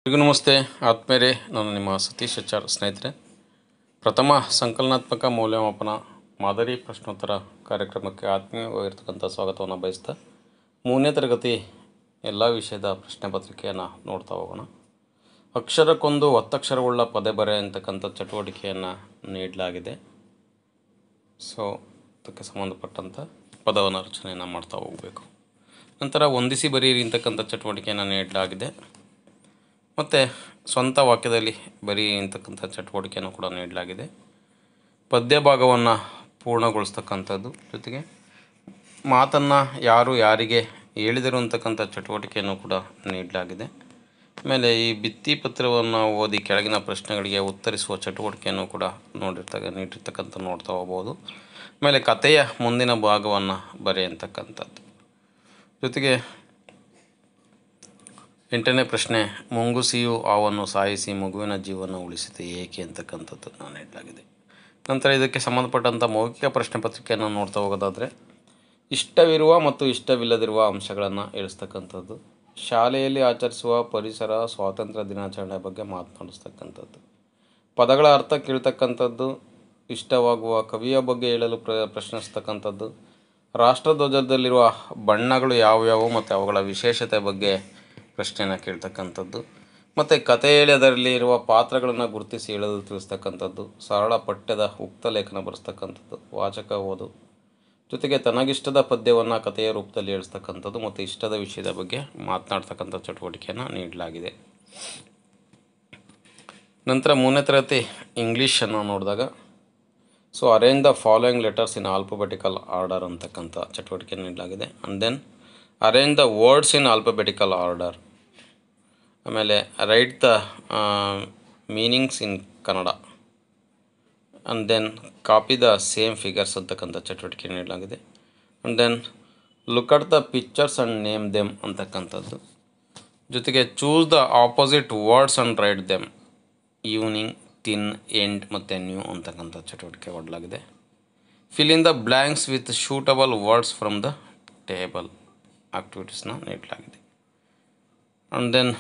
ಎಲ್ರಿಗೂ ನಮಸ್ತೆ ಆತ್ಮೇರೆ ನಾನು ನಿಮ್ಮ ಸತೀಶ್ ಆಚಾರ್ ಸ್ನೇಹಿತರೆ ಪ್ರಥಮ ಸಂಕಲನಾತ್ಮಕ ಮೌಲ್ಯಮಾಪನ ಮಾದರಿ ಪ್ರಶ್ನೋತ್ತರ ಕಾರ್ಯಕ್ರಮಕ್ಕೆ ಆತ್ಮೀಯವಾಗಿರ್ತಕ್ಕಂಥ ಸ್ವಾಗತವನ್ನು ಬಯಸ್ತಾ ಮೂರನೇ ತರಗತಿ ಎಲ್ಲ ವಿಷಯದ ಪ್ರಶ್ನೆ ಪತ್ರಿಕೆಯನ್ನು ನೋಡ್ತಾ ಹೋಗೋಣ ಅಕ್ಷರಕ್ಕೊಂದು ಒತ್ತಕ್ಷರವುಳ್ಳ ಪದ ಬರೆ ಅಂತಕ್ಕಂಥ ಚಟುವಟಿಕೆಯನ್ನು ನೀಡಲಾಗಿದೆ ಸೊ ಅದಕ್ಕೆ ಸಂಬಂಧಪಟ್ಟಂಥ ಪದವನ್ನು ರಚನೆಯನ್ನು ಮಾಡ್ತಾ ಹೋಗಬೇಕು ನಂತರ ಹೊಂದಿಸಿ ಬರೀರಿ ಅಂತಕ್ಕಂಥ ಚಟುವಟಿಕೆಯನ್ನು ನೀಡಲಾಗಿದೆ ಮತ್ತು ಸ್ವಂತ ವಾಕ್ಯದಲ್ಲಿ ಬರೀ ಅಂತಕ್ಕಂಥ ಚಟುವಟಿಕೆಯನ್ನು ಕೂಡ ನೀಡಲಾಗಿದೆ ಪದ್ಯ ಭಾಗವನ್ನು ಪೂರ್ಣಗೊಳಿಸ್ತಕ್ಕಂಥದ್ದು ಜೊತೆಗೆ ಮಾತನ್ನು ಯಾರು ಯಾರಿಗೆ ಹೇಳಿದರು ಅಂತಕ್ಕಂಥ ಚಟುವಟಿಕೆಯನ್ನು ಕೂಡ ನೀಡಲಾಗಿದೆ ಆಮೇಲೆ ಈ ಭಿತ್ತಿ ಪತ್ರವನ್ನು ಓದಿ ಕೆಳಗಿನ ಪ್ರಶ್ನೆಗಳಿಗೆ ಉತ್ತರಿಸುವ ಚಟುವಟಿಕೆಯನ್ನು ಕೂಡ ನೋಡಿರ್ತಕ್ಕ ನೀಡಿರ್ತಕ್ಕಂಥ ನೋಡ್ತಾ ಹೋಗ್ಬೋದು ಆಮೇಲೆ ಕಥೆಯ ಮುಂದಿನ ಭಾಗವನ್ನು ಬರೆಯಂತಕ್ಕಂಥದ್ದು ಜೊತೆಗೆ ಎಂಟನೇ ಪ್ರಶ್ನೆ ಮುಂಗುಸಿಯು ಹಾವನ್ನು ಸಾಯಿಸಿ ಮಗುವಿನ ಜೀವನ ಉಳಿಸಿದೆ ಏಕೆ ಅಂತಕ್ಕಂಥದ್ದನ್ನು ನೀಡಲಾಗಿದೆ ನಂತರ ಇದಕ್ಕೆ ಸಂಬಂಧಪಟ್ಟಂಥ ಮೌಖಿಕ ಪ್ರಶ್ನೆ ಪತ್ರಿಕೆಯನ್ನು ನೋಡ್ತಾ ಹೋಗೋದಾದರೆ ಇಷ್ಟವಿರುವ ಮತ್ತು ಇಷ್ಟವಿಲ್ಲದಿರುವ ಅಂಶಗಳನ್ನು ಇಳಿಸ್ತಕ್ಕಂಥದ್ದು ಶಾಲೆಯಲ್ಲಿ ಆಚರಿಸುವ ಪರಿಸರ ಸ್ವಾತಂತ್ರ್ಯ ದಿನಾಚರಣೆ ಬಗ್ಗೆ ಮಾತನಾಡಿಸ್ತಕ್ಕಂಥದ್ದು ಪದಗಳ ಅರ್ಥ ಕೇಳ್ತಕ್ಕಂಥದ್ದು ಇಷ್ಟವಾಗುವ ಕವಿಯ ಬಗ್ಗೆ ಹೇಳಲು ಪ್ರ ಪ್ರಶ್ನಿಸ್ತಕ್ಕಂಥದ್ದು ರಾಷ್ಟ್ರಧ್ವಜದಲ್ಲಿರುವ ಬಣ್ಣಗಳು ಯಾವ್ಯಾವು ಮತ್ತು ಅವುಗಳ ವಿಶೇಷತೆ ಬಗ್ಗೆ ಪ್ರಶ್ನೆಯನ್ನು ಕೇಳ್ತಕ್ಕಂಥದ್ದು ಮತ್ತು ಕಥೆ ಹೇಳಿ ಅದರಲ್ಲಿ ಇರುವ ಪಾತ್ರಗಳನ್ನು ಗುರುತಿಸಿ ಹೇಳಲು ತಿಳಿಸ್ತಕ್ಕಂಥದ್ದು ಸರಳ ಪಠ್ಯದ ಉಕ್ತ ಲೇಖನ ಬರೆಸ್ತಕ್ಕಂಥದ್ದು ವಾಚಕ ಓದು ಜೊತೆಗೆ ತನಗಿಷ್ಟದ ಪದ್ಯವನ್ನು ಕಥೆಯ ರೂಪದಲ್ಲಿ ಹೇಳಿಸ್ತಕ್ಕಂಥದ್ದು ಮತ್ತು ಇಷ್ಟದ ವಿಷಯದ ಬಗ್ಗೆ ಮಾತನಾಡ್ತಕ್ಕಂಥ ಚಟುವಟಿಕೆಯನ್ನು ನೀಡಲಾಗಿದೆ ನಂತರ ಮೂರನೇ ತರಗತಿ ಇಂಗ್ಲೀಷನ್ನು ನೋಡಿದಾಗ so arrange the following letters in alphabetical order ಅಂತಕ್ಕಂಥ ಚಟುವಟಿಕೆ ನೀಡಲಾಗಿದೆ and then arrange the words in alphabetical order ಆಮೇಲೆ write the meanings in Kannada and then copy the same figures ಅಂತಕ್ಕಂಥ ಚಟುವಟಿಕೆ ನೀಡಲಾಗಿದೆ and then look at the pictures and name them ಅಂತಕ್ಕಂಥದ್ದು ಜೊತೆಗೆ choose the opposite words and write them evening thin end ಮತ್ತು new ಅಂತಕ್ಕಂಥ ಚಟುವಟಿಕೆ ಕೊಡಲಾಗಿದೆ fill in the blanks with suitable words from the table ಆಕ್ಟಿವಿಟೀಸ್ನ ನೀಡಲಾಗಿದೆ ಆ್ಯಂಡ್ ದೆನ್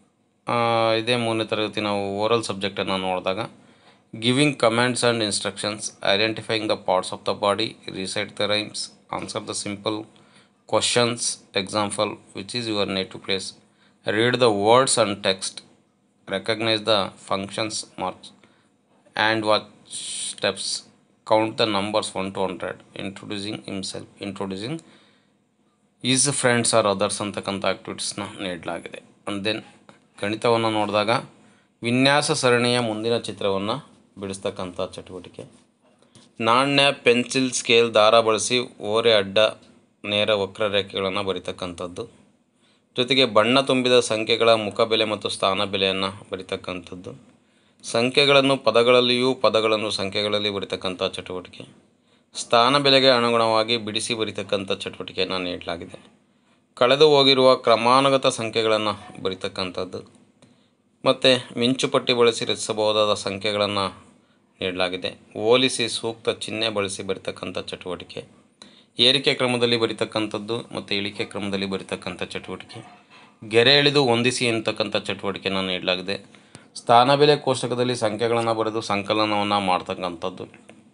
ಇದೇ ಮೂರನೇ ತರಗತಿ ನಾವು ಓರಲ್ ಸಬ್ಜೆಕ್ಟನ್ನು ನೋಡಿದಾಗ giving comments and instructions identifying the parts of the body recite the rhymes answer the simple questions example which is your native place read the words and text recognize the functions marks and watch steps count the numbers 1 to 100 introducing himself introducing is friends are others ಅಂತಕ್ಕಂಥ ಆ್ಯಕ್ಟಿವಿಟೀಸ್ನ ನೀಡಲಾಗಿದೆ and then ಗಣಿತವನ್ನು ನೋಡಿದಾಗ ವಿನ್ಯಾಸ ಸರಣಿಯ ಮುಂದಿನ ಚಿತ್ರವನ್ನು ಬಿಡಿಸ್ತಕ್ಕಂಥ ಚಟುವಟಿಕೆ ನಾಣ್ಯ ಪೆನ್ಸಿಲ್ ಸ್ಕೇಲ್ ದಾರ ಬಳಸಿ ಓರೆ ಅಡ್ಡ ನೇರ ವಕ್ರರೇಖೆಗಳನ್ನು ಬರಿತಕ್ಕಂಥದ್ದು ಜೊತೆಗೆ ಬಣ್ಣ ತುಂಬಿದ ಸಂಖ್ಯೆಗಳ ಮುಖಬೆಲೆ ಮತ್ತು ಸ್ಥಾನ ಬೆಲೆಯನ್ನು ಬರಿತಕ್ಕಂಥದ್ದು ಸಂಖ್ಯೆಗಳನ್ನು ಪದಗಳಲ್ಲಿಯೂ ಪದಗಳನ್ನು ಸಂಖ್ಯೆಗಳಲ್ಲಿ ಬರಿತಕ್ಕಂಥ ಚಟುವಟಿಕೆ ಸ್ಥಾನ ಬೆಲೆಗೆ ಅನುಗುಣವಾಗಿ ಬಿಡಿಸಿ ಬರಿತಕ್ಕಂಥ ಚಟುವಟಿಕೆಯನ್ನು ನೀಡಲಾಗಿದೆ ಕಳೆದು ಹೋಗಿರುವ ಕ್ರಮಾನುಗತ ಸಂಖ್ಯೆಗಳನ್ನು ಬರಿತಕ್ಕಂಥದ್ದು ಮತ್ತು ಮಿಂಚುಪಟ್ಟಿ ಬಳಸಿ ರಚಿಸಬಹುದಾದ ಸಂಖ್ಯೆಗಳನ್ನು ನೀಡಲಾಗಿದೆ ಹೋಲಿಸಿ ಸೂಕ್ತ ಚಿಹ್ನೆ ಬಳಸಿ ಬರಿತಕ್ಕಂಥ ಚಟುವಟಿಕೆ ಏರಿಕೆ ಕ್ರಮದಲ್ಲಿ ಬರಿತಕ್ಕಂಥದ್ದು ಮತ್ತು ಇಳಿಕೆ ಕ್ರಮದಲ್ಲಿ ಬರಿತಕ್ಕಂಥ ಚಟುವಟಿಕೆ ಗೆರೆ ಎಳೆದು ಹೊಂದಿಸಿ ಅಂತಕ್ಕಂಥ ಚಟುವಟಿಕೆಯನ್ನು ನೀಡಲಾಗಿದೆ ಸ್ಥಾನ ಬೆಲೆ ಕೋಷ್ಟಕದಲ್ಲಿ ಸಂಖ್ಯೆಗಳನ್ನು ಬರೆದು ಸಂಕಲನವನ್ನು ಮಾಡ್ತಕ್ಕಂಥದ್ದು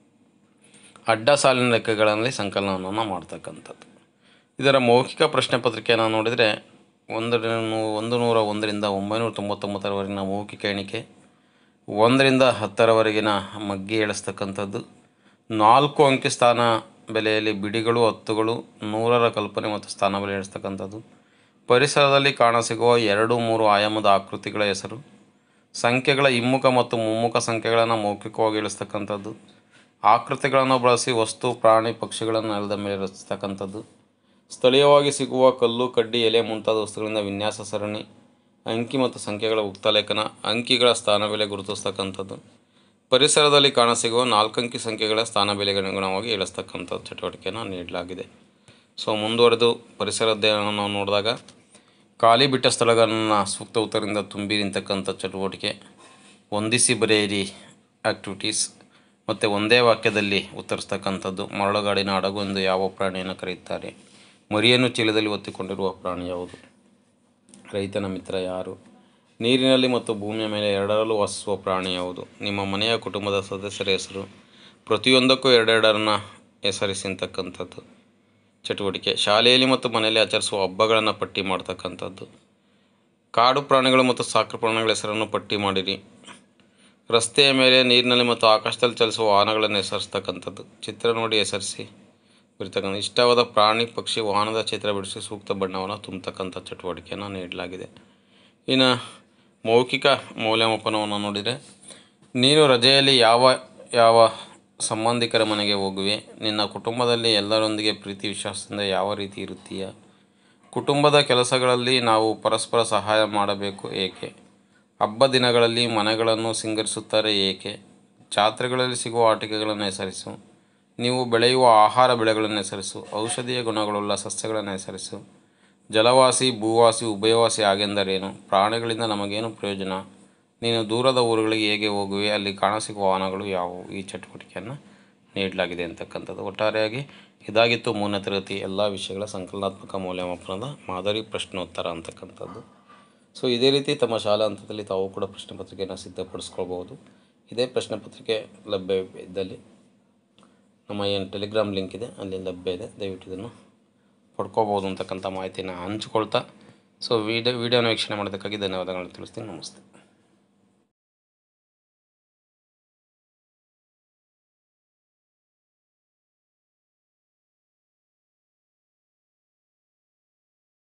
ಅಡ್ಡ ಸಾಲಿನ ಲೆಕ್ಕಗಳಲ್ಲಿ ಸಂಕಲನವನ್ನು ಮಾಡ್ತಕ್ಕಂಥದ್ದು ಇದರ ಮೌಖಿಕ ಪ್ರಶ್ನೆ ಪತ್ರಿಕೆಯನ್ನು ನೋಡಿದರೆ ಒಂದು ಒಂದು ನೂರ ಒಂದರಿಂದ ಒಂಬೈನೂರ ತೊಂಬತ್ತೊಂಬತ್ತರವರೆಗಿನ ಮೌಖಿಕ ಎಣಿಕೆ ಒಂದರಿಂದ ಹತ್ತರವರೆಗಿನ ಮಗ್ಗಿ ಎಳಿಸ್ತಕ್ಕಂಥದ್ದು ನಾಲ್ಕು ಅಂಕಿ ಸ್ಥಾನ ಬೆಲೆಯಲ್ಲಿ ಬಿಡಿಗಳು ಹತ್ತುಗಳು ನೂರರ ಕಲ್ಪನೆ ಮತ್ತು ಸ್ಥಾನ ಬೆಲೆ ಎಣಿಸ್ತಕ್ಕಂಥದ್ದು ಪರಿಸರದಲ್ಲಿ ಕಾಣಸಿಗುವ ಎರಡು ಮೂರು ಆಯಾಮದ ಆಕೃತಿಗಳ ಹೆಸರು ಸಂಖ್ಯೆಗಳ ಹಿಮ್ಮುಖ ಮತ್ತು ಮುಮ್ಮುಖ ಸಂಖ್ಯೆಗಳನ್ನು ಮೌಖಿಕವಾಗಿ ಇಳಿಸ್ತಕ್ಕಂಥದ್ದು ಆಕೃತಿಗಳನ್ನು ಬಳಸಿ ವಸ್ತು ಪ್ರಾಣಿ ಪಕ್ಷಿಗಳನ್ನು ನೆಲದ ಮೇಲೆ ರಚಿಸ್ತಕ್ಕಂಥದ್ದು ಸ್ಥಳೀಯವಾಗಿ ಸಿಗುವ ಕಲ್ಲು ಕಡ್ಡಿ ಎಲೆ ಮುಂತಾದ ವಸ್ತುಗಳಿಂದ ವಿನ್ಯಾಸ ಸರಣಿ ಅಂಕಿ ಮತ್ತು ಸಂಖ್ಯೆಗಳ ಉಕ್ತಲೇಖನ ಅಂಕಿಗಳ ಸ್ಥಾನ ಬೆಲೆ ಗುರುತಿಸ್ತಕ್ಕಂಥದ್ದು ಪರಿಸರದಲ್ಲಿ ಕಾಣಸಿಗುವ ನಾಲ್ಕಂಕಿ ಸಂಖ್ಯೆಗಳ ಸ್ಥಾನ ಬೆಲೆಗೆ ಅನುಗುಣವಾಗಿ ಇಳಿಸ್ತಕ್ಕಂಥ ಚಟುವಟಿಕೆಯನ್ನು ನೀಡಲಾಗಿದೆ ಸೊ ಮುಂದುವರೆದು ಪರಿಸರ ಅಧ್ಯಯನವನ್ನು ನೋಡಿದಾಗ ಖಾಲಿ ಬಿಟ್ಟ ಸ್ಥಳಗಳನ್ನು ಸೂಕ್ತ ಉತ್ತರದಿಂದ ತುಂಬಿ ನಿಂತಕ್ಕಂಥ ಚಟುವಟಿಕೆ ಹೊಂದಿಸಿ ಬರೆಯಿರಿ ಆ್ಯಕ್ಟಿವಿಟೀಸ್ ಮತ್ತು ಒಂದೇ ವಾಕ್ಯದಲ್ಲಿ ಉತ್ತರಿಸ್ತಕ್ಕಂಥದ್ದು ಮರಳುಗಾಡಿನ ಹಡಗು ಎಂದು ಯಾವ ಪ್ರಾಣಿಯನ್ನು ಕರೆಯುತ್ತಾರೆ ಮರಿಯನ್ನು ಚೀಲದಲ್ಲಿ ಒತ್ತಿಕೊಂಡಿರುವ ಪ್ರಾಣಿ ಯಾವುದು ರೈತನ ಮಿತ್ರ ಯಾರು ನೀರಿನಲ್ಲಿ ಮತ್ತು ಭೂಮಿಯ ಮೇಲೆ ಎರಡರಲ್ಲೂ ವಾಸಿಸುವ ಪ್ರಾಣಿ ಯಾವುದು ನಿಮ್ಮ ಮನೆಯ ಕುಟುಂಬದ ಸದಸ್ಯರ ಹೆಸರು ಪ್ರತಿಯೊಂದಕ್ಕೂ ಎರಡೆರಡರನ್ನ ಹೆಸರಿಸಿ ಅಂತಕ್ಕಂಥದ್ದು ಚಟುವಟಿಕೆ ಶಾಲೆಯಲ್ಲಿ ಮತ್ತು ಮನೆಯಲ್ಲಿ ಆಚರಿಸುವ ಹಬ್ಬಗಳನ್ನು ಪಟ್ಟಿ ಮಾಡ್ತಕ್ಕಂಥದ್ದು ಕಾಡು ಪ್ರಾಣಿಗಳು ಮತ್ತು ಸಾಕು ಪ್ರಾಣಿಗಳ ಹೆಸರನ್ನು ಪಟ್ಟಿ ಮಾಡಿರಿ ರಸ್ತೆಯ ಮೇಲೆ ನೀರಿನಲ್ಲಿ ಮತ್ತು ಆಕಾಶದಲ್ಲಿ ಚಲಿಸುವ ವಾಹನಗಳನ್ನು ಹೆಸರಿಸ್ತಕ್ಕಂಥದ್ದು ಚಿತ್ರ ನೋಡಿ ಹೆಸರಿಸಿ ಬರ್ತಕ್ಕಂಥ ಇಷ್ಟವಾದ ಪ್ರಾಣಿ ಪಕ್ಷಿ ವಾಹನದ ಚಿತ್ರ ಬಿಡಿಸಿ ಸೂಕ್ತ ಬಣ್ಣವನ್ನು ತುಂಬತಕ್ಕಂಥ ಚಟುವಟಿಕೆಯನ್ನು ನೀಡಲಾಗಿದೆ ಇನ್ನು ಮೌಖಿಕ ಮೌಲ್ಯಮಾಪನವನ್ನು ನೋಡಿದರೆ ನೀನು ರಜೆಯಲ್ಲಿ ಯಾವ ಯಾವ ಸಂಬಂಧಿಕರ ಮನೆಗೆ ಹೋಗುವೆ ನಿನ್ನ ಕುಟುಂಬದಲ್ಲಿ ಎಲ್ಲರೊಂದಿಗೆ ಪ್ರೀತಿ ವಿಶ್ವಾಸದಿಂದ ಯಾವ ರೀತಿ ಇರುತ್ತೀಯ ಕುಟುಂಬದ ಕೆಲಸಗಳಲ್ಲಿ ನಾವು ಪರಸ್ಪರ ಸಹಾಯ ಮಾಡಬೇಕು ಏಕೆ ಹಬ್ಬ ದಿನಗಳಲ್ಲಿ ಮನೆಗಳನ್ನು ಸಿಂಗರಿಸುತ್ತಾರೆ ಏಕೆ ಜಾತ್ರೆಗಳಲ್ಲಿ ಸಿಗುವ ಆಟಿಕೆಗಳನ್ನು ಹೆಸರಿಸು ನೀವು ಬೆಳೆಯುವ ಆಹಾರ ಬೆಳೆಗಳನ್ನು ಹೆಸರಿಸು ಔಷಧೀಯ ಗುಣಗಳುಳ್ಳ ಸಸ್ಯಗಳನ್ನು ಹೆಸರಿಸು ಜಲವಾಸಿ ಭೂವಾಸಿ ಉಭಯವಾಸಿ ಹಾಗೆಂದರೇನು ಪ್ರಾಣಿಗಳಿಂದ ನಮಗೇನು ಪ್ರಯೋಜನ ನೀನು ದೂರದ ಊರುಗಳಿಗೆ ಹೇಗೆ ಹೋಗುವೆ ಅಲ್ಲಿ ಕಾಣಸಿಗುವ ವಾಹನಗಳು ಯಾವುವು ಈ ಚಟುವಟಿಕೆಯನ್ನು ನೀಡಲಾಗಿದೆ ಅಂತಕ್ಕಂಥದ್ದು ಒಟ್ಟಾರೆಯಾಗಿ ಇದಾಗಿತ್ತು ಮೂರನೇ ತರಗತಿ ಎಲ್ಲ ವಿಷಯಗಳ ಸಂಕಲನಾತ್ಮಕ ಮೌಲ್ಯಮಾಪನದ ಮಾದರಿ ಪ್ರಶ್ನೋತ್ತರ ಅಂತಕ್ಕಂಥದ್ದು ಸೊ ಇದೇ ರೀತಿ ತಮ್ಮ ಶಾಲಾ ಹಂತದಲ್ಲಿ ತಾವು ಕೂಡ ಪ್ರಶ್ನೆ ಪತ್ರಿಕೆಯನ್ನು ಸಿದ್ಧಪಡಿಸ್ಕೊಳ್ಬೋದು ಇದೇ ಪ್ರಶ್ನೆ ಪತ್ರಿಕೆ ಲಭ್ಯ ಇದ್ದಲ್ಲಿ ನಮ್ಮ ಏನು ಟೆಲಿಗ್ರಾಮ್ ಲಿಂಕ್ ಇದೆ ಅಲ್ಲಿ ಲಭ್ಯ ಇದೆ ದಯವಿಟ್ಟು ಇದನ್ನು ಪಡ್ಕೋಬೋದು ಅಂತಕ್ಕಂಥ ಮಾಹಿತಿನ ಹಂಚ್ಕೊಳ್ತಾ ಸೊ ವಿಡಿಯೋ ವಿಡಿಯೋನ ವೀಕ್ಷಣೆ ಮಾಡೋದಕ್ಕಾಗಿ ಧನ್ಯವಾದಗಳನ್ನು ತಿಳಿಸ್ತೀನಿ ನಮಸ್ತೆ